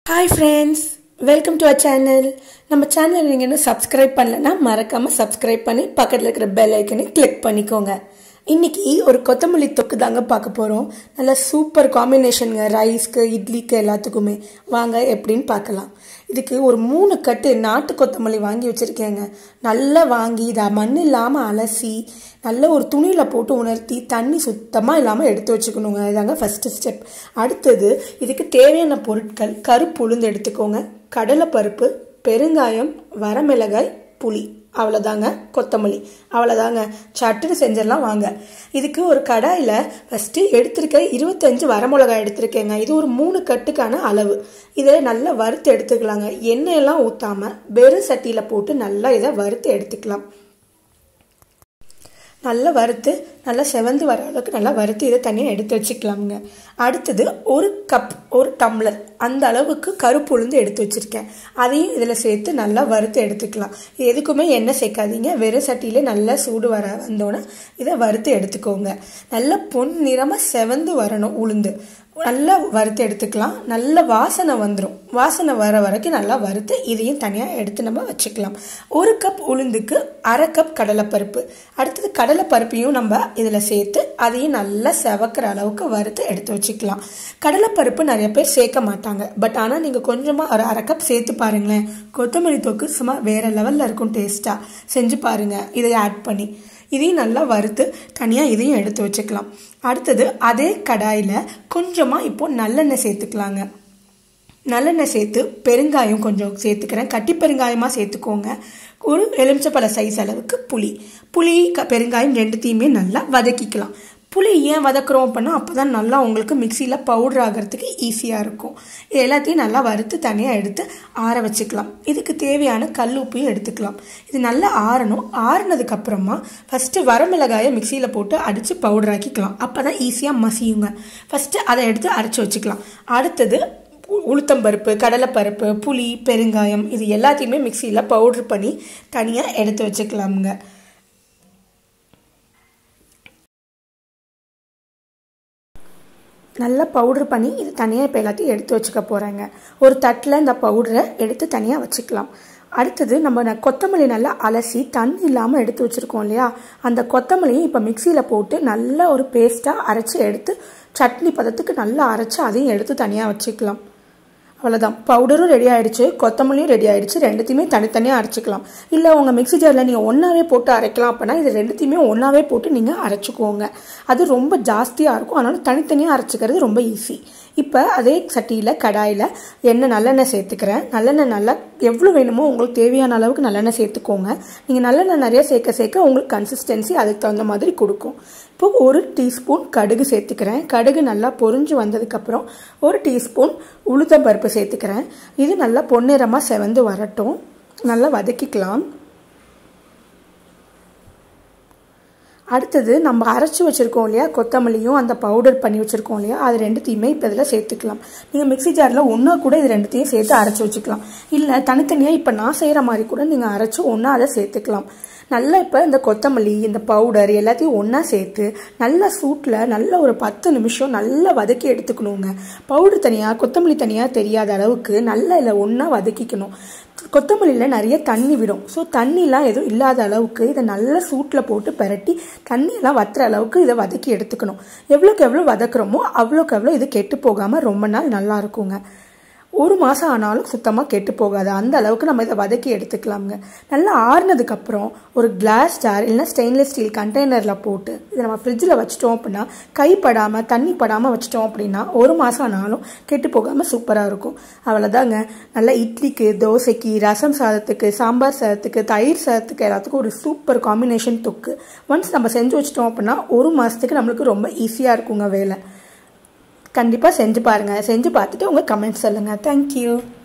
hi friends welcome to our channel நம்ம channel நீங்கள் இன்னும் சப்ஸ்கிரைப் பண்ணலன்னா மறக்காமல் சப்ஸ்கிரைப் பண்ணி பக்கத்தில் இருக்கிற பெல் ஐக்கனை கிளிக் பண்ணிக்கோங்க இன்னைக்கு ஒரு கொத்தமல்லி தொக்கு தாங்க பார்க்க போகிறோம் நல்ல சூப்பர் காம்பினேஷனுங்க ரைஸ்க்கு இட்லிக்கு எல்லாத்துக்குமே வாங்க எப்படின்னு பார்க்கலாம் இதுக்கு ஒரு மூணு கட்டு நாட்டு கொத்தமல்லி வாங்கி வச்சுருக்கேங்க நல்லா வாங்கி இதை மண் இல்லாமல் அலசி நல்ல ஒரு துணியில் போட்டு உணர்த்தி தண்ணி சுத்தமாக இல்லாமல் எடுத்து வச்சுக்கணுங்க இதாங்க ஃபஸ்ட்டு ஸ்டெப் அடுத்தது இதுக்கு தேவையான பொருட்கள் கருப்பு உளுந்து எடுத்துக்கோங்க கடலைப்பருப்பு பெருங்காயம் வரமிளகாய் புளி அவ்வளோதாங்க கொத்தமல்லி அவ்வளோதாங்க சட்டுன்னு செஞ்சிடலாம் வாங்க இதுக்கு ஒரு கடாயில் ஃபஸ்ட்டு எடுத்திருக்க இருபத்தஞ்சு வரமிளகாய் எடுத்திருக்கேங்க இது ஒரு மூணு கட்டுக்கான அளவு இதை நல்லா வறுத்து எடுத்துக்கலாங்க எண்ணெயெல்லாம் ஊற்றாமல் வெறும் சட்டியில் போட்டு நல்லா இதை வறுத்து எடுத்துக்கலாம் நல்லா வறுத்து நல்லா செவந்து வர அளவுக்கு நல்லா வறுத்து இதை தனியாக எடுத்து வச்சுக்கலாமுங்க அடுத்தது ஒரு கப் ஒரு டம்ளர் அந்த அளவுக்கு கருப்பு உளுந்து எடுத்து வச்சுருக்கேன் அதையும் இதில் சேர்த்து நல்லா வறுத்து எடுத்துக்கலாம் எதுக்குமே எண்ணெய் சேர்க்காதீங்க வெறும் சட்டியில் நல்லா சூடு வர வந்தோன்னே இதை வறுத்து எடுத்துக்கோங்க நல்லா பொன் நிறமாக செவந்து வரணும் உளுந்து நல்லா வறுத்து எடுத்துக்கலாம் நல்ல வாசனை வந்துடும் வாசனை வர வரைக்கும் நல்லா வறுத்து இதையும் தனியாக எடுத்து நம்ம வச்சுக்கலாம் ஒரு கப் உளுந்துக்கு அரை கப் கடலைப்பருப்பு அடுத்தது கடலைப்பருப்பையும் நம்ம இதில் சேர்த்து அதையும் நல்லா செவக்கிற அளவுக்கு வறுத்து எடுத்து வச்சுக்கலாம் கடலைப்பருப்பு நிறைய பேர் சேர்க்க மாட்டாங்க பட் ஆனால் நீங்கள் கொஞ்சமாக ஒரு அரை கப் சேர்த்து பாருங்களேன் கொத்தமல்லி தொக்கு சும்மா வேறு லெவலில் இருக்கும் டேஸ்ட்டாக செஞ்சு பாருங்கள் இதை ஆட் பண்ணி இதையும் நல்லா வறுத்து தனியாக இதையும் எடுத்து வச்சுக்கலாம் அடுத்தது அதே கடாயில் கொஞ்சமாக இப்போது நல்லெண்ணெய் சேர்த்துக்கலாங்க நல்லெண்ணெய் சேர்த்து பெருங்காயம் கொஞ்சம் சேர்த்துக்கிறேன் கட்டி பெருங்காயமாக சேர்த்துக்கோங்க ஒரு எலுமிச்சப்பழ சைஸ் அளவுக்கு புளி புளி க பெருங்காயம் ரெண்டுத்தையுமே நல்லா வதக்கிக்கலாம் புளி ஏன் வதக்குறோம் அப்படின்னா அப்போ தான் நல்லா உங்களுக்கு மிக்சியில் பவுடர் ஆகிறதுக்கு ஈஸியாக இருக்கும் இது எல்லாத்தையும் நல்லா வறுத்து தனியாக எடுத்து ஆற வச்சுக்கலாம் இதுக்கு தேவையான கல் உப்பையும் எடுத்துக்கலாம் இது நல்லா ஆறணும் ஆறுனதுக்கப்புறமா ஃபஸ்ட்டு வரமிளகாயை மிக்சியில் போட்டு அடித்து பவுடர் ஆக்கிக்கலாம் அப்போ தான் ஈஸியாக மசியுங்க ஃபஸ்ட்டு அதை எடுத்து அரைச்சி வச்சுக்கலாம் அடுத்தது உளுத்தம்பருப்பு கடலைப்பருப்பு புளி பெருங்காயம் இது எல்லாத்தையுமே மிக்சியில் பவுட்ரு பண்ணி தனியாக எடுத்து வச்சுக்கலாமுங்க நல்லா பவுட்ரு பண்ணி இது தனியாக இப்போ எல்லாத்தையும் எடுத்து வச்சுக்க போகிறாங்க ஒரு தட்டில் இந்த பவுடரை எடுத்து தனியாக வச்சுக்கலாம் அடுத்தது நம்ம கொத்தமல்லி நல்லா அலசி தண்ணி இல்லாமல் எடுத்து வச்சுருக்கோம் இல்லையா அந்த கொத்தமல்லியும் இப்போ மிக்சியில் போட்டு நல்லா ஒரு பேஸ்ட்டாக அரைச்சி எடுத்து சட்னி பதத்துக்கு நல்லா அரைச்சி அதையும் எடுத்து தனியாக வச்சுக்கலாம் அவ்வளோதான் பவுடரும் ரெடி ஆகிடுச்சு கொத்தமல்லியும் ரெடி ஆகிடுச்சு ரெண்டுத்தையுமே தனித்தனியாக அரைச்சிக்கலாம் இல்லை உங்கள் மிக்சி ஜாரில் நீங்கள் ஒன்றாவே போட்டு அரைக்கலாம் அப்படின்னா இது ரெண்டுத்தையுமே ஒன்றாவே போட்டு நீங்கள் அரைச்சிக்கோங்க அது ரொம்ப ஜாஸ்தியாக இருக்கும் அதனால் தனித்தனியாக அரைச்சிக்கிறது ரொம்ப ஈஸி இப்போ அதே சட்டியில் கடாயில் எண்ணெய் நல்லெண்ணெய் சேர்த்துக்கிறேன் நல்லெண்ணெய் நல்லா எவ்வளோ வேணுமோ உங்களுக்கு தேவையான அளவுக்கு நல்லெண்ணெய் சேர்த்துக்கோங்க நீங்கள் நல்லெண்ணெய் நிறைய சேர்க்க சேர்க்க உங்களுக்கு கன்சிஸ்டன்சி அதுக்கு தகுந்த மாதிரி கொடுக்கும் இப்போ ஒரு டீஸ்பூன் கடுகு சேர்த்துக்கிறேன் கடுகு நல்லா பொறிஞ்சு வந்ததுக்கப்புறம் ஒரு டீஸ்பூன் உளுத்தம்பருப்பு சேர்த்துக்கிறேன் இது நல்லா பொன்னிறமாக செவந்து வரட்டும் நல்லா வதக்கிக்கலாம் அடுத்தது நம்ம அரைச்சி வச்சுருக்கோம் இல்லையா கொத்தமல்லியும் அந்த பவுடர் பண்ணி வச்சுருக்கோம் இல்லையா அது ரெண்டுத்தையுமே இப்போ இதில் சேர்த்துக்கலாம் நீங்கள் மிக்சி ஜாரில் ஒன்றா கூட இது ரெண்டுத்தையும் சேர்த்து அரைச்சி வச்சுக்கலாம் இல்லை தனித்தனியாக இப்போ நான் செய்கிற மாதிரி கூட நீங்கள் அரைச்சி ஒன்றா அதை சேர்த்துக்கலாம் நல்லா இப்போ இந்த கொத்தமல்லி இந்த பவுடர் எல்லாத்தையும் ஒன்றா சேர்த்து நல்ல சூட்டில் நல்ல ஒரு பத்து நிமிஷம் நல்லா வதக்கி எடுத்துக்கணுங்க பவுடர் தனியாக கொத்தமல்லி தனியாக தெரியாத அளவுக்கு நல்லா இதில் ஒன்றா வதக்கிக்கணும் கொத்தமல்லியில் நிறைய தண்ணி விடும் ஸோ தண்ணிலாம் எதுவும் இல்லாத அளவுக்கு இதை நல்ல சூட்டில் போட்டு பரட்டி தண்ணியெல்லாம் வத்துற அளவுக்கு இதை வதக்கி எடுத்துக்கணும் எவ்வளோக்கு எவ்வளோ வதக்குறோமோ அவ்வளோக்கு எவ்வளோ இது கெட்டு போகாமல் ரொம்ப நாள் நல்லா இருக்குங்க ஒரு மாதம் ஆனாலும் சுத்தமாக கெட்டு போகாது அந்த அளவுக்கு நம்ம இதை வதக்கி எடுத்துக்கலாமுங்க நல்லா ஆறுனதுக்கப்புறம் ஒரு கிளாஸ் ஜார் இல்லைனா ஸ்டெயின்லெஸ் ஸ்டீல் கண்டெய்னரில் போட்டு இதை நம்ம ஃப்ரிட்ஜில் வச்சிட்டோம் அப்படின்னா கை படாமல் தண்ணி படாமல் வச்சிட்டோம் அப்படின்னா ஒரு மாதம் ஆனாலும் கெட்டு போகாமல் சூப்பராக இருக்கும் அவ்வளோதாங்க நல்லா இட்லிக்கு தோசைக்கு ரசம் சாதத்துக்கு சாம்பார் சாதத்துக்கு தயிர் சாதத்துக்கு எல்லாத்துக்கும் ஒரு சூப்பர் காம்பினேஷன் தொக்கு ஒன்ஸ் நம்ம செஞ்சு வச்சிட்டோம் அப்படின்னா ஒரு மாதத்துக்கு நம்மளுக்கு ரொம்ப ஈஸியாக இருக்குங்க வேலை கண்டிப்பாக செஞ்சு பாருங்கள் செஞ்சு பார்த்துட்டு உங்கள் கமெண்ட்ஸ் சொல்லுங்கள் தேங்க்யூ